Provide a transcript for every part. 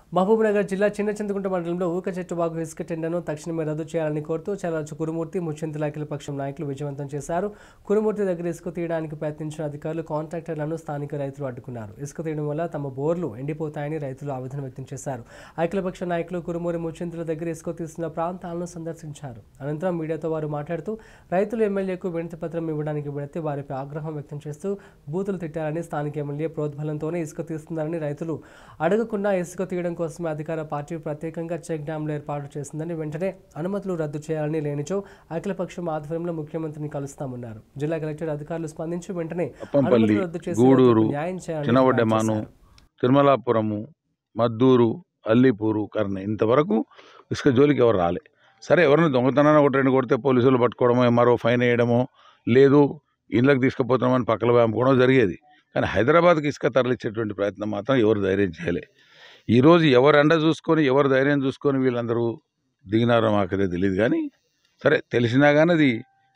మహబూబ్నగర్ జిల్లా చిన్న చింతకుంట మండలంలో ఊక చెట్టు బాగు ఇసుక టెండర్ను తక్షణమే రద్దు చేయాలని కోరుతూ చలాచు కురుమూర్తి ముచ్చింతల అఖిల పక్షం నాయకులు విజయవంతం చేశారు కురుమూర్తి దగ్గర ఇసుక తీయడానికి ప్రయత్నించిన అధికారులు కాంట్రాక్టర్లను స్థానిక రైతులు అడ్డుకున్నారు ఇసుక తీయడం వల్ల తమ బోర్లు ఎండిపోతాయని రైతులు ఆవేదన వ్యక్తం చేశారు అఖిలపక్ష నాయకులు కురుమూరి ముచ్చింతల దగ్గర ఇసుక తీస్తున్న ప్రాంతాలను సందర్శించారు అనంతరం మీడియాతో వారు మాట్లాడుతూ రైతులు ఎమ్మెల్యేకు వినతి పత్రం ఇవ్వడానికి వెళితే వారిపై ఆగ్రహం వ్యక్తం చేస్తూ బూతులు తిట్టారని స్థానిక ఎమ్మెల్యే ప్రోద్బలంతోనే ఇసుక తీస్తున్నారని రైతులు అడగకుండా ఇసుక తీయడం కోసమే అధికార పార్టీ ప్రత్యేకంగా చెక్ డ్యాంలు ఏర్పాటు చేసిందని వెంటనే అనుమతులు రద్దు చేయాలని లేనిచో అఖిలపక్షం ఆధ్వర్యంలో ముఖ్యమంత్రిని కలుస్తామన్నారు జిల్లా కలెక్టర్ అధికారులు స్పందించి వెంటనే అప్పంపల్లి అనుమతులు రద్దు చేసి గూడూరు రైతులకు న్యాయం చేయాలని చిన్నవడ్డెమాను డిమాండ్ చేశారు. తిరుమలాపురము మద్దూరు అల్లిపూరు కర్ణ ఇంతవరకు ఇసుక జోలికి ఎవరు రాలే సరే ఎవరైనా దొంగతనాన్ని ఒకటి రెండు కొడితే పోలీసులు పట్టుకోవడమో మరో ఫైన్ వేయడమో లేదు ఇళ్ళకి తీసుకుపోతున్నామని పక్కల వేపుకోవడం జరిగేది కానీ హైదరాబాద్కి ఇసుక తరలించేటువంటి ప్రయత్నం మాత్రం ఎవరు ధైర్యం చేయలే ఈరోజు ఎవరు అండ చూసుకొని ఎవరు ధైర్యం చూసుకొని వీళ్ళందరూ దిగినారో మాకైతే తెలియదు కానీ సరే తెలిసినా కానీ అది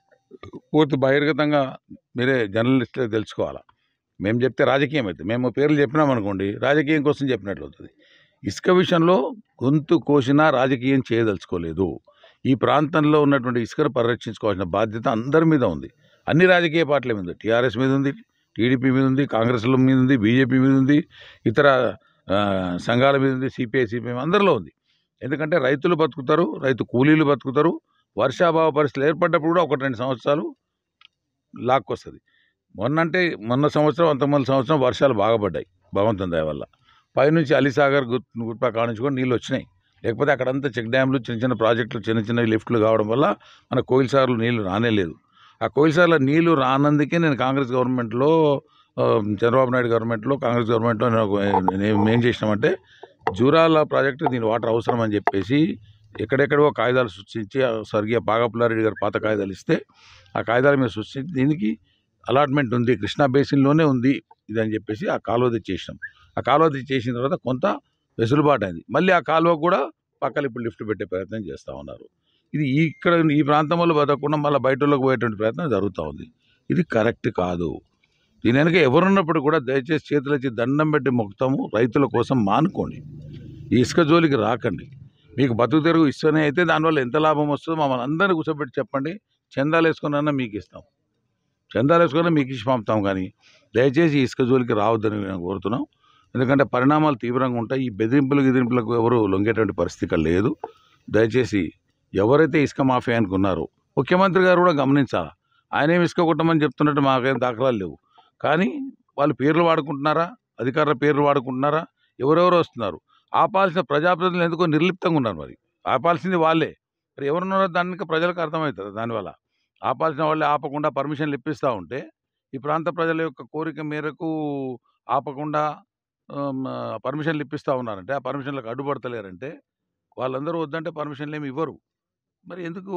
పూర్తి బహిర్గతంగా మీరే జర్నలిస్టులే తెలుసుకోవాలా మేము చెప్తే రాజకీయం అవుతుంది మేము పేర్లు చెప్పినాం అనుకోండి రాజకీయం కోసం చెప్పినట్లు అవుతుంది ఇసుక విషయంలో గొంతు కోసినా రాజకీయం చేయదలుచుకోలేదు ఈ ప్రాంతంలో ఉన్నటువంటి ఇసుకను పరిరక్షించుకోవాల్సిన బాధ్యత అందరి మీద ఉంది అన్ని రాజకీయ పార్టీల మీద ఉంది టీఆర్ఎస్ మీద ఉంది టీడీపీ మీద ఉంది కాంగ్రెస్ల మీద ఉంది బీజేపీ మీద ఉంది ఇతర ఆ, సంఘాల మీద ఉంది సిపిఐ సిపిఎం అందరిలో ఉంది ఎందుకంటే రైతులు బతుకుతారు రైతు కూలీలు బతుకుతారు వర్షాభావ పరిస్థితులు ఏర్పడ్డప్పుడు కూడా ఒకటి రెండు సంవత్సరాలు లాక్కొస్తుంది మొన్నంటే మొన్న సంవత్సరం అంతమంది సంవత్సరం వర్షాలు బాగా పడ్డాయి భగవంతుని దయ వల్ల పైనుంచి అలీసాగర్ గుట్ గుట్పా కాడ నుంచి కూడా నీళ్ళు వచ్చినాయి లేకపోతే అక్కడంతా చెక్ డ్యామ్లు చిన్న చిన్న ప్రాజెక్టులు చిన్న చిన్న లిఫ్ట్లు కావడం వల్ల మన కోయిల్ సార్లు నీళ్లు రానేలేదు ఆ కోయిల్ సార్ల నీళ్లు రానందుకే నేను కాంగ్రెస్ గవర్నమెంట్లో ఆ, చంద్రబాబు నాయుడు గవర్నమెంట్లో కాంగ్రెస్ గవర్నమెంట్లో నేను ఒక- నేను ఏం చేసినామంటే జూరాల ప్రాజెక్టు దీని వాటర్ అవసరం అని చెప్పేసి ఎక్కడెక్కడో కాగితాలు సృష్టించి ఆ స్వర్గీయ పాగపుల్లారెడ్డి గారు పాత కాగితాలు ఇస్తే ఆ కాగితాల మీద సృష్టించి దీనికి అలాట్మెంట్ ఉంది కృష్ణా బేసిన్లోనే ఉంది ఇది అని చెప్పేసి ఆ కాలువ తెచ్చేసినాం ఆ కాలువ తెచ్చేసిన తర్వాత కొంత వెసులుబాటు అయింది మళ్ళీ ఆ కాలువ కూడా పక్కన ఇప్పుడు లిఫ్ట్ పెట్టే ప్రయత్నం చేస్తూ ఉన్నారు ఇది ఈ ఇక్కడ ఈ ప్రాంతంలో బతకకుండా మళ్ళీ బయటలోకి పోయేటువంటి ప్రయత్నం జరుగుతూ ఉంది ఇది కరెక్ట్ కాదు దీని వెనక ఎవరున్నప్పుడు కూడా దయచేసి చేతులు ఇచ్చి దండం పెట్టి మొక్కుతాము రైతుల కోసం మానుకోండి ఈ ఇసుక జోలికి రాకండి మీకు బతుకు తెరుగు ఇసుకనే అయితే దానివల్ల ఎంత లాభం వస్తుందో మమ్మల్ని అందరినీ కూర్చోబెట్టి చెప్పండి చందాలు వేసుకున్నా మీకు ఇస్తాం చందాలు వేసుకున్నా మీకు ఇచ్చి పంపుతాం కానీ దయచేసి ఈ ఇసుక జోలికి రావద్దని మేము కోరుతున్నాం ఎందుకంటే పరిణామాలు తీవ్రంగా ఉంటాయి ఈ బెదిరింపులు గెదిరింపులకు ఎవరు లొంగేటువంటి పరిస్థితి ఇక్కడ లేదు దయచేసి ఎవరైతే ఇసుక మాఫియా అనుకున్నారో ముఖ్యమంత్రి గారు కూడా గమనించాలా ఆయనేం ఇసుక కొట్టమని చెప్తున్నట్టు మాకేం దాఖలాలు లేవు కానీ వాళ్ళు పేర్లు వాడుకుంటున్నారా అధికారుల పేర్లు వాడుకుంటున్నారా ఎవరెవరు వస్తున్నారు ఆపాల్సిన ప్రజాప్రతినిధులు ఎందుకో నిర్లిప్తంగా ఉన్నారు మరి ఆపాల్సింది వాళ్ళే మరి ఎవరున్నారో దానికి ప్రజలకు అర్థమవుతుంది దానివల్ల ఆపాల్సిన వాళ్ళే ఆపకుండా పర్మిషన్లు ఇప్పిస్తూ ఉంటే ఈ ప్రాంత ప్రజల యొక్క కోరిక మేరకు ఆపకుండా ఆమ్, పర్మిషన్లు ఇప్పిస్తూ ఉన్నారంటే ఆ పర్మిషన్లకు అడ్డుపడతలేరంటే వాళ్ళందరూ వద్దంటే పర్మిషన్లు ఏమి ఇవ్వరు మరి ఎందుకు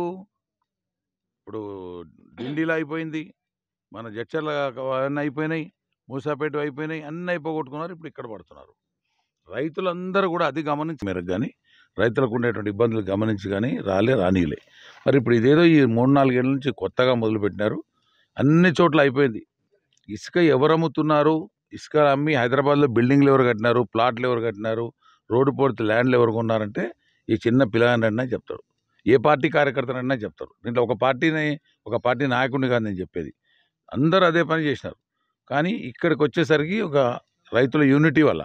ఇప్పుడు డిండిలో అయిపోయింది మన జడ్చర్ల అన్నీ అయిపోయినాయి మూసాపేట అయిపోయినాయి అన్నీ అయిపోగొట్టుకున్నారు ఇప్పుడు ఇక్కడ పడుతున్నారు రైతులందరూ కూడా అది గమనించి మేరకు కానీ రైతులకు ఉండేటువంటి ఇబ్బందులు గమనించి కానీ రాలే రానిలే మరి ఇప్పుడు ఇదేదో ఈ మూడు నాలుగేళ్ల నుంచి కొత్తగా మొదలుపెట్టినారు అన్ని చోట్ల అయిపోయింది ఇసుక ఎవరు అమ్ముతున్నారు ఇసుక అమ్మి హైదరాబాద్లో బిల్డింగ్లు ఎవరు కట్టినారు ప్లాట్లు ఎవరు కట్టినారు రోడ్డు పోడితే ల్యాండ్లు ఎవరు కొన్నారంటే ఈ చిన్న పిల్లగాడన్నా చెప్తారు ఏ పార్టీ కార్యకర్తనన్నా చెప్తారు దీంట్లో ఒక పార్టీని ఒక పార్టీ నాయకుడిని కాదు నేను చెప్పేది అందరూ అదే పని చేసినారు కానీ ఇక్కడికి వచ్చేసరికి ఒక రైతుల యూనిటీ వల్ల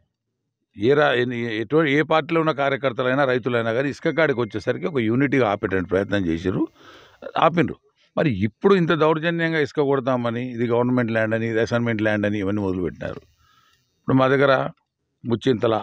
ఏ రా ఎన్ని- ఎటు ఏ పార్టీలో ఉన్న కార్యకర్తలైనా రైతులైనా కానీ ఇసుక కాడికి వచ్చేసరికి ఒక యూనిటీగా ఆపేటువంటి ప్రయత్నం చేశారు ఆపిండ్రు మరి ఇప్పుడు ఇంత దౌర్జన్యంగా ఇసుక కొడతామని ఇది గవర్నమెంట్ ల్యాండ్ అని ఇది అసైన్మెంట్ ల్యాండ్ అని ఇవన్నీ మొదలుపెట్టినారు ఇప్పుడు మా దగ్గర ముచ్చింతల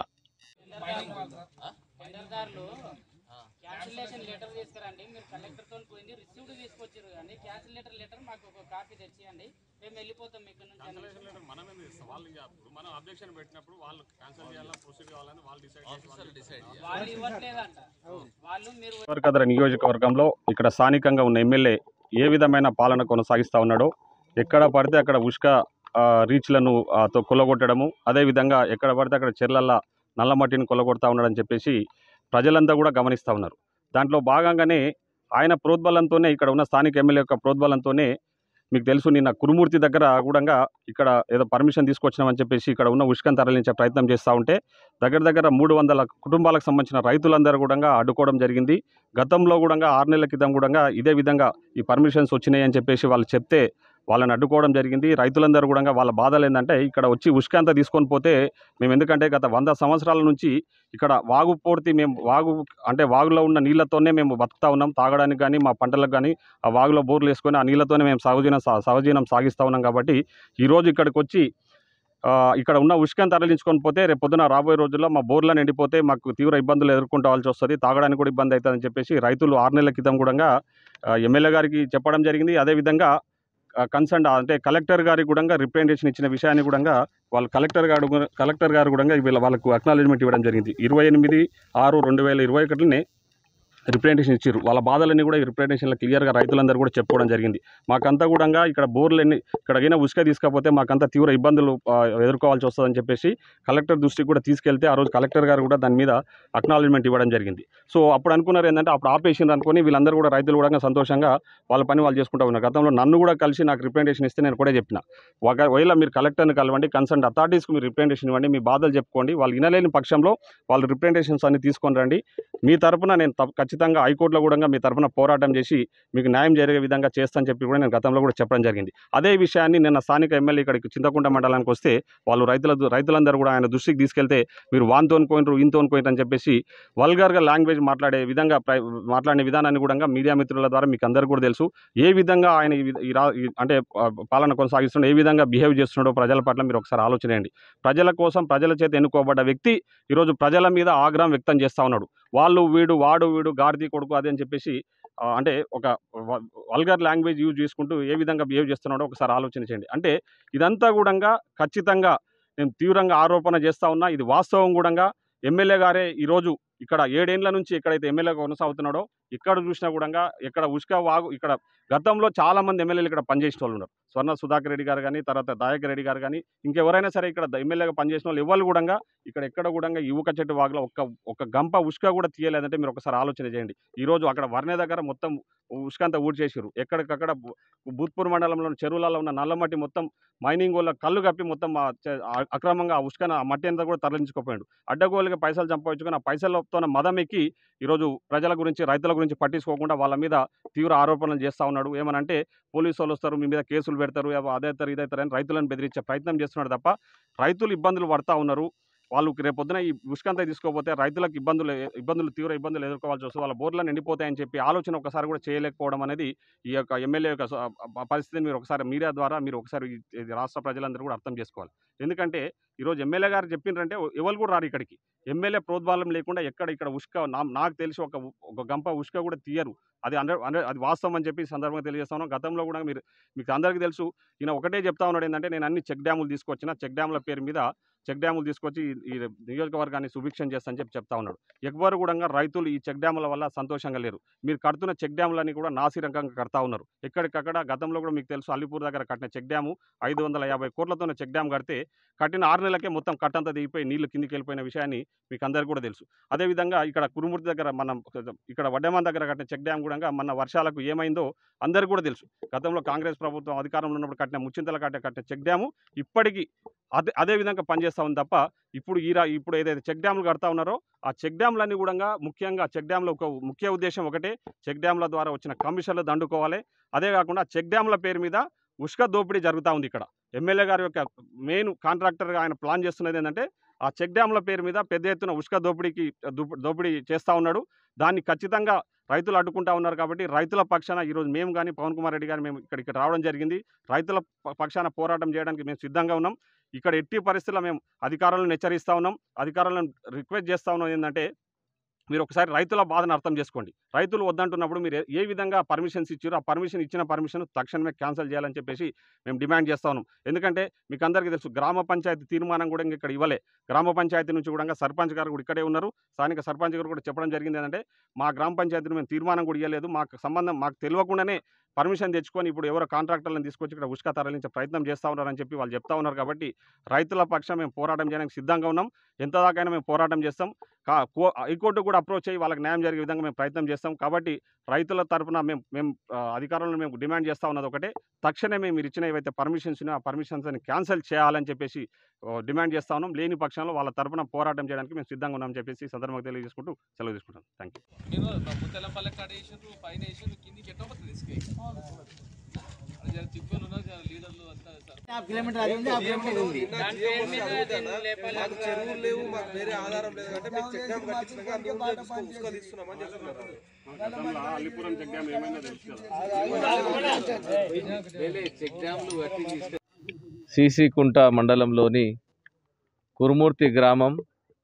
టెండర్దారులు క్యాన్సిలేషన్ లెటర్ తీసుకురండి మీరు కలెక్టర్ తో పోయింది రిసీవ్డ్ తీసుకొచ్చారు కానీ క్యాన్సిలేటర్ లెటర్ మాకు ఒక కాపీ తెచ్చియండి మేము వెళ్ళిపోతాం ఇక్కడ నుంచి అని. మనం ఎందుకు ఇస్తాం వాళ్ళు ఇక ఇప్పుడు మనం అబ్జెక్షన్ పెట్టినప్పుడు వాళ్ళు క్యాన్సిల్ చేయాలా ప్రొసీడ్ కావాలని వాళ్ళు డిసైడ్ డిసైడ్ వాళ్ళు ఇవ్వట్లేదంట వాళ్ళు మీరు దేవరకద్ర నియోజకవర్గంలో ఇక్కడ స్థానికంగా ఉన్న ఎమ్మెల్యే ఏ విధమైన పాలన కొనసాగిస్తూ ఉన్నాడో ఎక్కడ పడితే అక్కడ ఉష్క ఆ, రీచ్లను ఆ, తో కొల్లగొట్టడము అదేవిధంగా ఎక్కడ పడితే అక్కడ చెర్లల్లో నల్ల మట్టిని కొల్లగొడతా ఉన్నాడని చెప్పేసి ప్రజలంతా కూడా గమనిస్తూ ఉన్నారు దాంట్లో భాగంగానే ఆయన ప్రోద్బలంతోనే ఇక్కడ ఉన్న స్థానిక ఎమ్మెల్యే యొక్క ప్రోద్బలంతోనే మీకు తెలుసు నిన్న కురుమూర్తి దగ్గర కూడా ఇక్కడ ఏదో పర్మిషన్ తీసుకొచ్చినామని చెప్పేసి ఇక్కడ ఉన్న ఉష్కం తరలించే ప్రయత్నం చేస్తూ ఉంటే దగ్గర దగ్గర మూడు వందల కుటుంబాలకు సంబంధించిన రైతులందరూ కూడా అడ్డుకోవడం జరిగింది గతంలో కూడా ఆరు నెలల క్రితం కూడా ఇదే విధంగా ఈ పర్మిషన్స్ వచ్చినాయి అని చెప్పేసి వాళ్ళు చెప్తే వాళ్ళని అడ్డుకోవడం జరిగింది రైతులందరూ కూడా వాళ్ళ బాధలు ఏంటంటే ఇక్కడ వచ్చి ఉష్క అంతా తీసుకొని పోతే మేము ఎందుకంటే గత వంద సంవత్సరాల నుంచి ఇక్కడ వాగు పూర్తి మేము వాగు అంటే వాగులో ఉన్న నీళ్ళతోనే మేము బతుకుతా ఉన్నాం తాగడానికి కానీ మా పంటలకు కానీ ఆ వాగులో బోర్లు వేసుకొని ఆ నీళ్ళతోనే మేము సహజీవనం సా- సహజీవనం సాగిస్తూ ఉన్నాం కాబట్టి ఈరోజు ఇక్కడికి వచ్చి ఆ, ఇక్కడ ఉన్న ఉష్కం తరలించుకొని పోతే రేపు పొద్దున రాబోయే రోజుల్లో మా బోర్లను ఎండిపోతే మాకు తీవ్ర ఇబ్బందులు ఎదుర్కొంటాల్సి వస్తుంది తాగడానికి కూడా ఇబ్బంది అవుతుందని చెప్పేసి రైతులు ఆరు నెలల క్రితం కూడా ఎమ్మెల్యే గారికి చెప్పడం జరిగింది అదేవిధంగా కన్సర్న్ అంటే కలెక్టర్ గారికి కూడా రిప్రజెంటేషన్ ఇచ్చిన విషయాన్ని కూడా వాళ్ళు కలెక్టర్ గారు కూడా- కలెక్టర్ గారు కూడా వీళ్ళ వాళ్ళకు అక్నాలజ్మెంట్ ఇవ్వడం జరిగింది ఇరవై ఎనిమిది ఆరు రెండు వేల ఇరవై ఒకటినే రిప్రజెంటేషన్ ఇచ్చారు వాళ్ళ బాధలన్నీ కూడా ఈ రిప్రజెంటేషన్లో క్లియర్గా రైతులందరూ కూడా చెప్పుకోవడం జరిగింది మాకంతా కూడా ఇక్కడ బోర్లన్నీ ఇక్కడికైనా ఉసుక తీసుకపోతే మాకంతా తీవ్ర ఇబ్బందులు ఆ, ఎదుర్కోవాల్సి వస్తుందని చెప్పేసి కలెక్టర్ దృష్టికి కూడా తీసుకెళ్తే ఆ రోజు కలెక్టర్ గారు కూడా దాని మీద అక్నాలజ్మెంట్ ఇవ్వడం జరిగింది సో అప్పుడు అనుకున్నారు ఏంటంటే అప్పుడు ఆపేసింది అనుకుని వీళ్ళందరూ కూడా రైతులు కూడా సంతోషంగా వాళ్ళ పని వాళ్ళు చేసుకుంటూ ఉన్నారు గతంలో నన్ను కూడా కలిసి నాకు రిప్రజెంటేషన్ ఇస్తే నేను కూడా చెప్పిన ఒకవేళ మీరు కలెక్టర్ని కలవండి కన్సర్న్ అథారిటీస్కి మీరు రిప్రజెంటేషన్ ఇవ్వండి మీ బాధలు చెప్పుకోండి వాళ్ళు వినలేని పక్షంలో వాళ్ళు రిప్రజెంటేషన్స్ అన్ని తీసుకొని రండి మీ తరపున నేను తప్ప- ఖచ్చితంగా హైకోర్టులో కూడా మీ తరపున పోరాటం చేసి మీకు న్యాయం జరిగే విధంగా చేస్తానని చెప్పి కూడా నేను గతంలో కూడా చెప్పడం జరిగింది అదే విషయాన్ని నిన్న స్థానిక ఎమ్మెల్యే ఇక్కడికి చింతకుంట మండలానికి వస్తే వాళ్ళు రైతుల రైతులందరూ కూడా ఆయన దృష్టికి తీసుకెళ్తే మీరు వాన్తో పోయినరు ఈయనతో పోయినరు అని చెప్పేసి వల్గర్గా లాంగ్వేజ్ మాట్లాడే విధంగా ప్ర- మాట్లాడే విధానాన్ని కూడా మీడియా మిత్రుల ద్వారా మీకు అందరికీ కూడా తెలుసు ఏ విధంగా ఆయన ఈ విధ- ఈ రా- ఈ- అంటే ఆ, పాలన కొనసాగిస్తున్నాడు ఏ విధంగా బిహేవ్ చేస్తున్నాడో ప్రజల పట్ల మీరు ఒకసారి ఆలోచనేయండి ప్రజల కోసం ప్రజల చేత ఎన్నుకోబడ్డ వ్యక్తి ఈరోజు ప్రజల మీద ఆగ్రహం వ్యక్తం చేస్తూ ఉన్నాడు వాళ్ళు వీడు వాడు వీడు గాడిది కొడుకు అది అని చెప్పేసి ఆ, అంటే ఒక వల్గర్ లాంగ్వేజ్ యూజ్ చేసుకుంటూ ఏ విధంగా బిహేవ్ చేస్తున్నాడో ఒకసారి ఆలోచన చేయండి అంటే ఇదంతా కూడా ఖచ్చితంగా నేను తీవ్రంగా ఆరోపణ చేస్తా ఉన్నా ఇది వాస్తవం కూడా ఎమ్మెల్యే గారే ఈరోజు ఇక్కడ ఏడేండ్ల నుంచి ఎక్కడైతే ఎమ్మెల్యే కొనసాగుతున్నాడో ఇక్కడ చూసినా కూడా ఇక్కడ ఉష్క వాగు ఇక్కడ గతంలో చాలా మంది ఎమ్మెల్యేలు ఇక్కడ పనిచేసిన వాళ్ళు ఉన్నారు స్వర్ణ సుధాకర్ రెడ్డి గారు కానీ తర్వాత దాయక్ రెడ్డి గారు కానీ ఇంకెవరైనా సరే ఇక్కడ ఎమ్మెల్యేగా పనిచేసిన వాళ్ళు ఎవరు కూడా ఇక్కడ ఎక్కడ కూడా ఈ యువక చెట్టు వాగులో ఒక్క ఒక గంప ఉష్క కూడా తీయలేదంటే మీరు ఒకసారి ఆలోచన చేయండి ఈరోజు అక్కడ వర్ణే దగ్గర మొత్తం ఉష్క అంతా ఊడి చేసారు ఎక్కడికక్కడ భూ- భూత్పూర్ మండలంలో చెరువులలో ఉన్న నల్లమట్టి మొత్తం మైనింగ్ వల్ల కళ్ళు కప్పి మొత్తం ఆ చ- ఆ అక్రమంగా ఆ ఉష్కన ఆ మట్టి అంతా కూడా తరలించుకోపోయాడు అడ్డగోలుగా పైసలు సంపాదించుకొని ఆ పైసలతో మదం ఎక్కి ఈరోజు ప్రజల గురించి రైతుల గురించి పట్టించుకోకుండా వాళ్ళ మీద తీవ్ర ఆరోపణలు చేస్తూ ఉన్నాడు ఏమనంటే పోలీసు వాళ్ళు వస్తారు మీ మీద కేసులు పెడతారు ఏవో అదేతారు ఇదేతారు అని రైతులను బెదిరించే ప్రయత్నం చేస్తున్నాడు తప్ప రైతులు ఇబ్బందులు పడతా ఉన్నారు వాళ్ళు రేపొద్దున ఈ ఉష్కంతా తీసుకోకపోతే రైతులకు ఇబ్బందులు ఇబ్బందులు తీవ్ర ఇబ్బందులు ఎదుర్కోవాల్సి వస్తుంది వాళ్ళ బోర్లను ఎండిపోతాయని చెప్పి ఆలోచన ఒకసారి కూడా చేయలేకపోవడం అనేది ఈ యొక్క ఎమ్మెల్యే యొక్క స- ఆ పరిస్థితిని మీరు ఒకసారి మీడియా ద్వారా మీరు ఒకసారి ఈ- ఇది రాష్ట్ర ప్రజలందరూ కూడా అర్థం చేసుకోవాలి ఎందుకంటే ఈరోజు ఎమ్మెల్యే గారు చెప్పిండ్రంటే ఎవరు కూడా రారు ఇక్కడికి ఎమ్మెల్యే ప్రోద్బలం లేకుండా ఎక్కడ ఇక్కడ ఉష్క నా నాకు తెలిసి ఒక ఒక గంప ఉష్క కూడా తీయరు అది అండర్ అండర్ అది వాస్తవం అని చెప్పి ఈ సందర్భంగా తెలియజేస్తాను గతంలో కూడా మీరు మీకు అందరికీ తెలుసు ఈయన ఒకటే చెప్తా ఉన్నాడు ఏంటంటే నేను అన్ని చెక్ డ్యాములు తీసుకొచ్చిన చెక్ డ్యాముల పేరు మీద చెక్ డ్యాములు తీసుకొచ్చి ఈ- ఈ నియోజకవర్గాన్ని సుభిక్షం చేస్తానని చెప్పి చెప్తా ఉన్నాడు ఎవ్వరు కూడా రైతులు ఈ చెక్ డ్యాముల వల్ల సంతోషంగా లేరు మీరు కడుతున్న చెక్ డ్యాములన్నీ కూడా నాసిరకంగా కడతా ఉన్నారు ఎక్కడికక్కడ గతంలో కూడా మీకు తెలుసు అల్లిపూర్ దగ్గర కట్టిన చెక్ డ్యాము ఐదు వందల యాభై కోట్లతోనే చెక్ డ్యామ్ కడితే కట్టిన ఆరు నెలలకే మొత్తం కట్టంతా దిగిపోయి నీళ్లు కిందికి వెళ్ళిపోయిన విషయాన్ని మీకు అందరికీ కూడా తెలుసు అదేవిధంగా ఇక్కడ కురుమూర్తి దగ్గర మనం ఇక్కడ వడ్డేమాన్ దగ్గర కట్టిన చెక్ డ్యామ్ కూడా మన వర్షాలకు ఏమైందో అందరికీ కూడా తెలుసు గతంలో కాంగ్రెస్ ప్రభుత్వం అధికారంలో ఉన్నప్పుడు కట్టిన ముచ్చింతల కట్టిన కట్టిన చెక్ డ్యాము ఇప్పటికీ అదే అదే విధంగా పనిచేస్తూ ఉంది తప్ప ఇప్పుడు ఈ రా ఇప్పుడు ఏదైతే చెక్ డ్యాములు కడతా ఉన్నారో ఆ చెక్ డ్యాములన్నీ కూడా ముఖ్యంగా చెక్ డ్యామ్ల ఒక ముఖ్య ఉద్దేశం ఒకటే చెక్ డ్యామ్ల ద్వారా వచ్చిన కమిషన్లు దండుకోవాలి అదే కాకుండా చెక్ డ్యామ్ల పేరు మీద ఉష్క దోపిడీ జరుగుతూ ఉంది ఇక్కడ ఎమ్మెల్యే గారి యొక్క మెయిన్ కాంట్రాక్టర్గా ఆయన ప్లాన్ చేస్తున్నది ఏంటంటే ఆ చెక్ డ్యామ్ల పేరు మీద పెద్ద ఎత్తున ఉష్క దోపిడీకి దోపి- దోపిడీ చేస్తూ ఉన్నాడు దాన్ని ఖచ్చితంగా రైతులు అడ్డుకుంటా ఉన్నారు కాబట్టి రైతుల పక్షాన ఈరోజు మేము కానీ పవన్ కుమార్ రెడ్డి గారు మేము ఇక్కడికి రావడం జరిగింది రైతుల ప- పక్షాన పోరాటం చేయడానికి మేము సిద్ధంగా ఉన్నాం ఇక్కడ ఎట్టి పరిస్థితుల్లో మేము అధికారులను హెచ్చరిస్తూ ఉన్నాం అధికారులను రిక్వెస్ట్ చేస్తూ ఉన్నాం ఏంటంటే మీరు ఒకసారి రైతుల బాధను అర్థం చేసుకోండి రైతులు వద్దంటున్నప్పుడు మీరు ఏ- ఏ విధంగా పర్మిషన్స్ ఇచ్చారో ఆ పర్మిషన్ ఇచ్చిన పర్మిషన్ తక్షణమే క్యాన్సిల్ చేయాలని చెప్పేసి మేము డిమాండ్ చేస్తా ఉన్నాం ఎందుకంటే మీకు అందరికీ తెలుసు గ్రామ పంచాయతీ తీర్మానం కూడా ఇంకా ఇక్కడ ఇవ్వలే గ్రామ పంచాయతీ నుంచి కూడా సర్పంచ్ గారు కూడా ఇక్కడే ఉన్నారు స్థానిక సర్పంచ్ గారు కూడా చెప్పడం జరిగింది ఏంటంటే మా గ్రామ పంచాయతీని మేము తీర్మానం కూడా ఇవ్వలేదు మాకు సంబంధం మాకు తెలియకుండానే పర్మిషన్ తెచ్చుకొని ఇప్పుడు ఎవరో కాంట్రాక్టర్లను తీసుకొచ్చి ఇక్కడ ఉష్క తరలించే ప్రయత్నం చేస్తూ ఉన్నారని చెప్పి వాళ్ళు చెప్తా ఉన్నారు కాబట్టి రైతుల పక్షం మేము పోరాటం చేయడానికి సిద్ధంగా ఉన్నాం ఎంత దాకైనా మేము పోరాటం చేస్తాం కా కో- హైకోర్టు కూడా అప్రోచ్ అయ్యి వాళ్ళకి న్యాయం జరిగే విధంగా మేము ప్రయత్నం చేస్తాం కాబట్టి రైతుల తరఫున మేము మేము ఆ, అధికారులను మేము డిమాండ్ చేస్తా ఉన్నది ఒకటే తక్షణమే మీరు ఇచ్చిన ఏవైతే పర్మిషన్స్ ఉన్నాయో ఆ పర్మిషన్స్ అని క్యాన్సిల్ చేయాలని చెప్పేసి ఆ, డిమాండ్ చేస్తా ఉన్నాం లేని పక్షంలో వాళ్ళ తరఫున పోరాటం చేయడానికి మేము సిద్ధంగా ఉన్నామని చెప్పేసి ఈ సందర్భంగా తెలియజేసుకుంటూ సెలవు తీసుకుంటాం థ్యాంక్ యూ మీరు ముత్తెలంపల్లి కాడ వేసారు పైన వేసారు కిందికి ఎట్లా పోతుంది ఇసుక అది జర తిప్పలు ఉన్నారు జర లీడర్లు అంతా సార్ చెరువులు లేవు మాకు వేరే ఆధారం లేదు అంటే మీకు చెక్ డ్యామ్ కట్టించినాక అందులో చూసుకొని ఉసుక తీస్తున్నామని చెప్తున్నారు అల్లిపురం చెక్ డ్యామ్ ఏమైందో తెలుసు కదా సీసీకుంట మండలంలోని కురుమూర్తి గ్రామం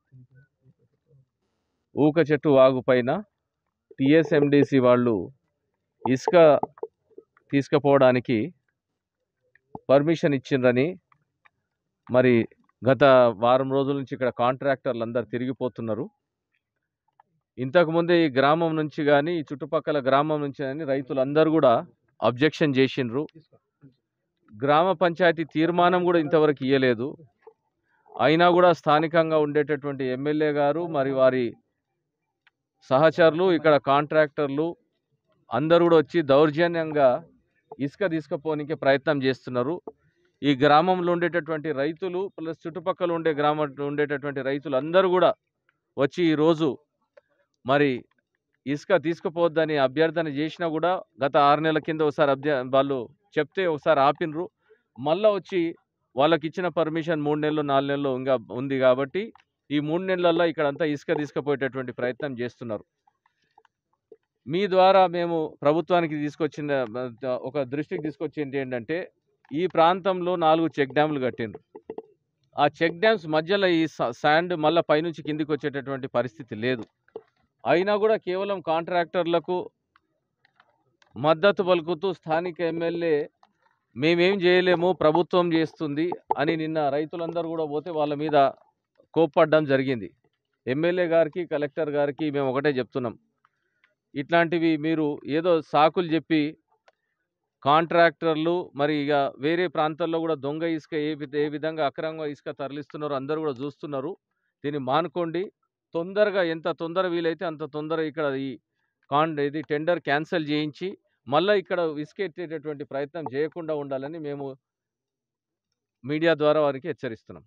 ఊక చెట్టు వాగు పైన టిఎస్ఎండిసి వాళ్ళు ఇసుక తీసుకుపోవడానికి పర్మిషన్ ఇచ్చిండ్రని మరి గత వారం రోజుల నుంచి ఇక్కడ కాంట్రాక్టర్లు అందరు తిరిగిపోతున్నారు ఇంతకుముందే ఈ గ్రామం నుంచి కానీ ఈ చుట్టుపక్కల గ్రామం నుంచి కానీ రైతులందరూ కూడా అబ్జెక్షన్ చేసిండ్రు గ్రామ పంచాయతీ తీర్మానం కూడా ఇంతవరకు ఇయ్యలేదు అయినా కూడా స్థానికంగా ఉండేటటువంటి ఎమ్మెల్యే గారు మరి వారి సహచరులు ఇక్కడ కాంట్రాక్టర్లు అందరూ కూడా వచ్చి దౌర్జన్యంగా ఇసుక తీసుకుపోనికి ప్రయత్నం చేస్తున్నారు ఈ గ్రామంలో ఉండేటటువంటి రైతులు ప్లస్ చుట్టుపక్కల ఉండే గ్రామ ఉండేటటువంటి రైతులు అందరూ కూడా వచ్చి ఈరోజు మరి ఇసుక తీసుకుపోవద్దని అభ్యర్థన చేసినా కూడా గత ఆరు నెలల కింద ఒకసారి అభ్య వాళ్ళు చెప్తే ఒకసారి ఆపినరు మళ్ళీ వచ్చి వాళ్ళకి ఇచ్చిన పర్మిషన్ మూడు నెలలు నాలుగు నెలలు ఇంకా ఉంది కాబట్టి ఈ మూడు నెలల్లో ఇక్కడంతా ఇసుక తీసుకుపోయేటటువంటి ప్రయత్నం చేస్తున్నారు మీ ద్వారా మేము ప్రభుత్వానికి తీసుకొచ్చిన ఆ, ఒక దృష్టికి తీసుకొచ్చింది ఏంటంటే ఈ ప్రాంతంలో నాలుగు చెక్ డ్యాములు కట్టిండ్రు ఆ చెక్ డ్యామ్స్ మధ్యలో ఈ సా- శాండ్ మళ్ళీ పైనుంచి కిందికి వచ్చేటటువంటి పరిస్థితి లేదు అయినా కూడా కేవలం కాంట్రాక్టర్లకు మద్దతు పలుకుతూ స్థానిక ఎమ్మెల్యే మేమేం చేయలేము ప్రభుత్వం చేస్తుంది అని నిన్న రైతులందరూ కూడా పోతే వాళ్ళ మీద కోప్పడడం జరిగింది ఎమ్మెల్యే గారికి కలెక్టర్ గారికి మేము ఒకటే చెప్తున్నాం ఇట్లాంటివి మీరు ఏదో సాకులు చెప్పి కాంట్రాక్టర్లు మరి ఇక వేరే ప్రాంతాల్లో కూడా దొంగ ఇసుక ఏ విధ- ఏ విధంగా అక్రమంగా ఇసుక తరలిస్తున్నారో అందరూ కూడా చూస్తున్నారు దీన్ని మానుకోండి తొందరగా ఎంత తొందర వీలైతే అంత తొందర ఇక్కడ ఈ కాన్ ఇది టెండర్ క్యాన్సిల్ చేయించి మళ్ళీ ఇక్కడ ఇసుకెట్టేటటువంటి ప్రయత్నం చేయకుండా ఉండాలని మేము మీడియా ద్వారా వారికి హెచ్చరిస్తున్నాం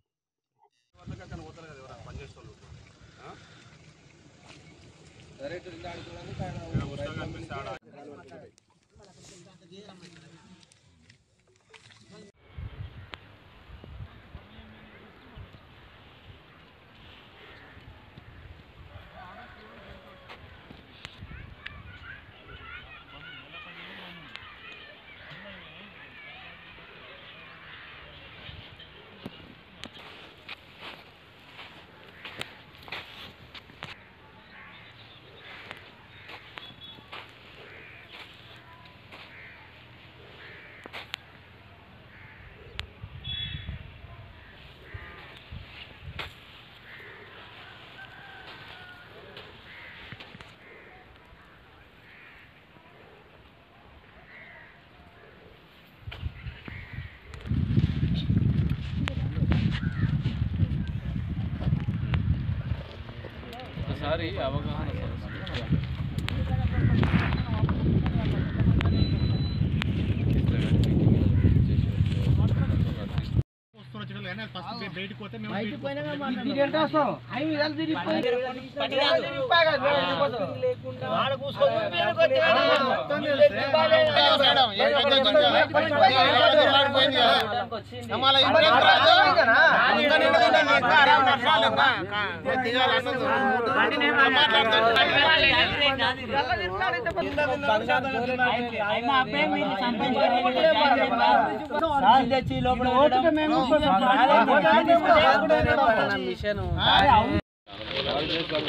ఒకసారి అవగాహన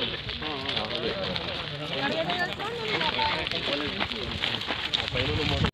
మిషన్